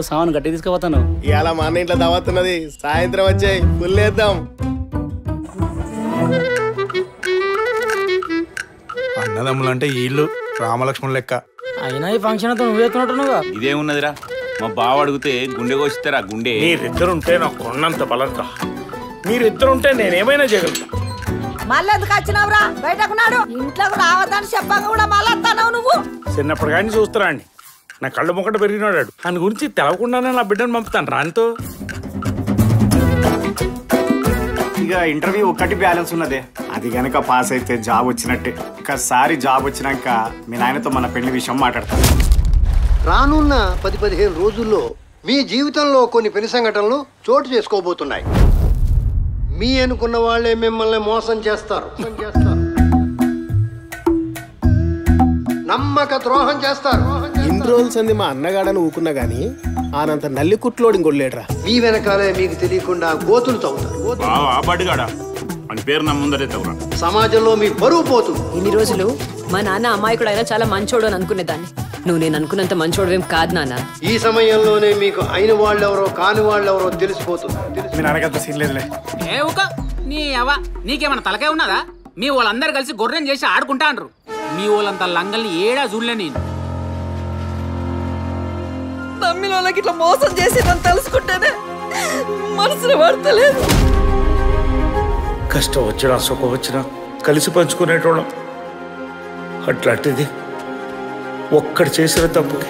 సామాన్ గట్టి తీసుకుపోతాను ఇవాళ మా అన్న ఇంట్లో దావతున్నది సాయంత్రం వచ్చాయి ఫుల్ వేద్దాం అన్నదమ్ములంటే వీళ్ళు రామలక్ష్మణ్ లెక్క అయినా ఈ ఫంక్షన్ అంతా నువ్వు ఎత్తున్నట్టున్నావుగా ఇదేమున్నదిరా మా బావ అడిగితే గుండె కోసిస్తారా గుండె మీరిద్దరుంటే నాకు కొన్నంత బలంరా మీరిద్దరుంటే నేనేమైనా చేయగలుగుతా మళ్ళీ ఎందుకు వచ్చినావురా బయటకున్నాడు ఇంట్లోకి రావద్దని చెప్పాక కూడా మళ్ళీ వస్తావు నువ్వు చిన్నప్పుడు కానీ చూస్తారా అండి నా కళ్ళు ముక్కట పెరిగినాడు ఆయన గురించి తెలవకుండానే నా బిడ్డను పంపుతాను రానితో ఇక ఇంటర్వ్యూ ఒక్కటి బ్యాలెన్స్ ఉన్నదే అది గనక పాస్ అయితే జాబ్ వచ్చినట్టే ఒకసారి జాబ్ వచ్చినాక మీ నాయనతో మన పెళ్లి విషయం మాట్లాడతాను రానున్న పది పదిహేను రోజుల్లో మీ జీవితంలో కొన్ని పెను సంఘటనలు చోటు చేసుకోబోతున్నాయి మీ అనుకున్న వాళ్ళే మిమ్మల్ని మోసం చేస్తారు మోసం చేస్తారు నమ్మక ద్రోహం చేస్తారు ఇన్ని రోజులు సంది మా అన్నగాడని ఊకున్నా గానీ ఆనంత నల్లి కుట్లోడి ఇంకొల్లేడ్రా మీ వెనకాలే మీకు తెలియకుండా గోతులు తవ్వుతారు గోతులు. బావా బడిగాడా అని పేరు నా ముందరే తవ్వరా సమాజంలో మీ పరువు పోతుంది ఇన్ని రోజులు మా నాన్న అమాయకుడు అయినా చాలా మంచోడు అని అనుకునేదాన్ని నువ్వు నేను అనుకున్నంత మంచోడువేం కాదు నాన్న ఈ సమయంలోనే మీకు అయిన వాళ్ళెవరో కాని వాళ్ళెవరో తెలిసిపోతుంది తెలిసి మీ నాన్నకంత సీన్ లేదులే ఏ ఊక నీ అవ్వ నీకేమన్నా తలకాయ ఉన్నదా మీ వాళ్ళందరూ కలిసి గొర్రెం చేసి ఆడుకుంటా అంటారు మీ వాళ్ళంత లంగల్ని ఏడా చూడలే నేను నమ్మిన వాళ్ళకి ఇట్లా మోసం చేసిందని తెలుసుకుంటేనే మనసులో పడతలేదు కష్టం వచ్చినా సుఖం వచ్చినా కలిసి పంచుకునేటోళ్ళం అట్లాంటిది ఒక్కడు చేసిన తప్పుకి